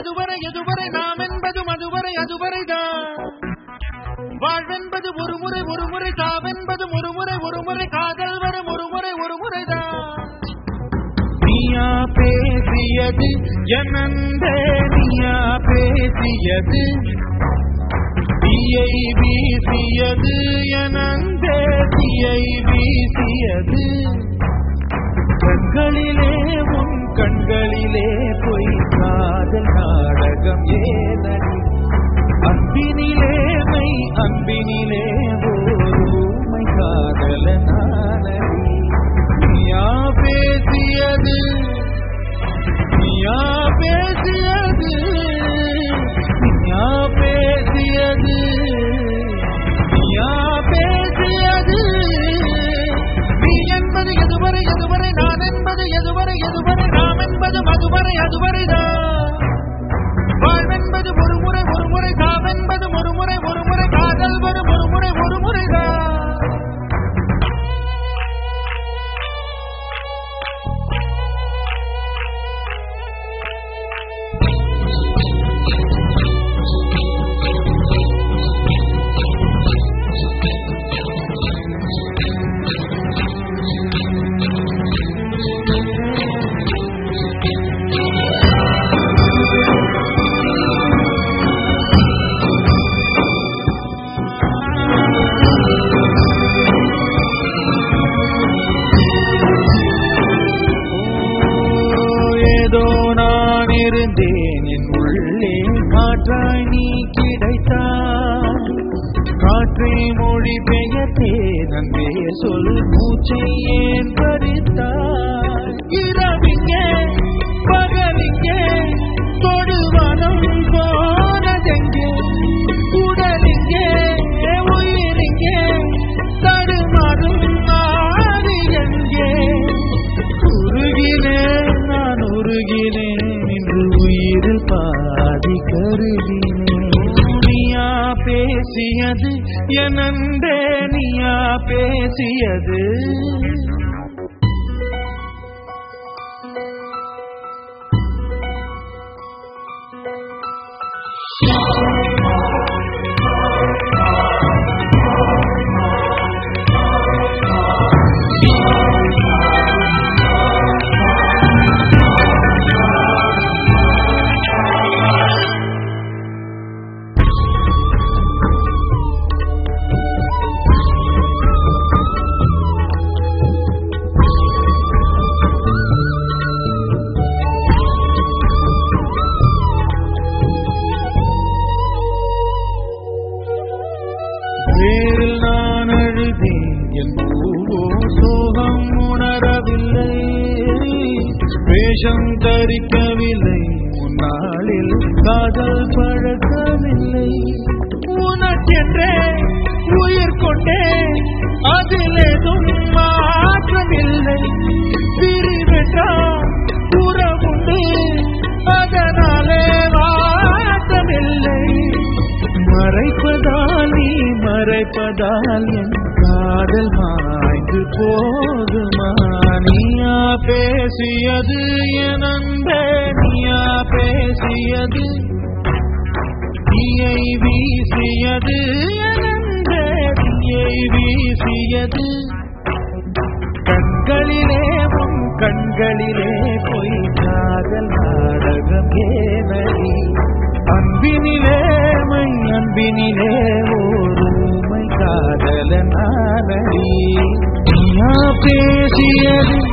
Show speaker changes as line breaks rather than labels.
எதுவரை எதுவரை நாம் என்பதும் அதுவரை அதுவரைதான் வாழ்வென்பது ஒரு முறை ஒரு முறை தாவென்பதும் ஒரு முறை ஒரு முறை காதல் வரும் ஒரு முறை ஒரு முறைதான் நீயா பேசியது எனந்தே நீயா பேசியது தீயை வீசியது எனந்தே தீயை வீசியது கண்களிலே உன் கண்களிலே பொய் காதல் நாடகம் ஏனடி அன்பினிலே மை அன்பினிலே ஓருமை காதல நானடி நீயா பேசியது நீயா பேசியது நீயா பேசியது நீயா பேசியது நீ என்பது எதுவரை எதுவரை நான் என்பது எதுவரை எதுவரை நாம் என்பது அதுவரை அதுவரைதான் வாழ்வென்பது ஒரு முறை ஒரு முறை தாவென்பது ஒரு முறை ஒரு முறை காதல் வரும் ஒரு முறை ஒரு முறைதான் ஏதோ நான் இருந்தேன் என் உள்ளே காற்றாய் நீ கிடைத்தாய் காற்றை மொழி பெயர்த்தே நன்றே சொல் மூச்சை ஏன் பறித்தாய் இரவிங்கே பகலிங்கே தொடுவனம் போனதெங்கே உடலிங்கே உயிரிங்கே தடுமாறும் ஆதி எங்கே உருகினேன் நான் உருகினேன் இன்று உயிரில் பாதி கருகினேன் நீயா பேசியது எனந்தே நீயா பேசியது வேரில் நான் அழுதேன் என் பூவோ சோகம் உணரவில்லை வேஷம் தரிக்கவில்லை முன்னாளில் காதல் பழக்கவில்லை உனக்கென்றே உயிர் கொண்டே அதிலேதும் மாற்றமில்லை பிரிவென்றால் உறவுண்டு அதனாலே வாட்டமில்லை மறைப்பதால் நீ மறைப்பதால் என் காதல் மாய்ந்து போகுமா நீயா பேசியது என் அன்பே நீயா பேசியது தீயை வீசியது என் அன்பே தீயை வீசியது கண்களிலே உன் கண்களிலே பொய் காதல் நாடகம் ஏனடி அன்பினிலே மை அன்பினிலே ஓருமை காதல நானடி நீயா பேசியது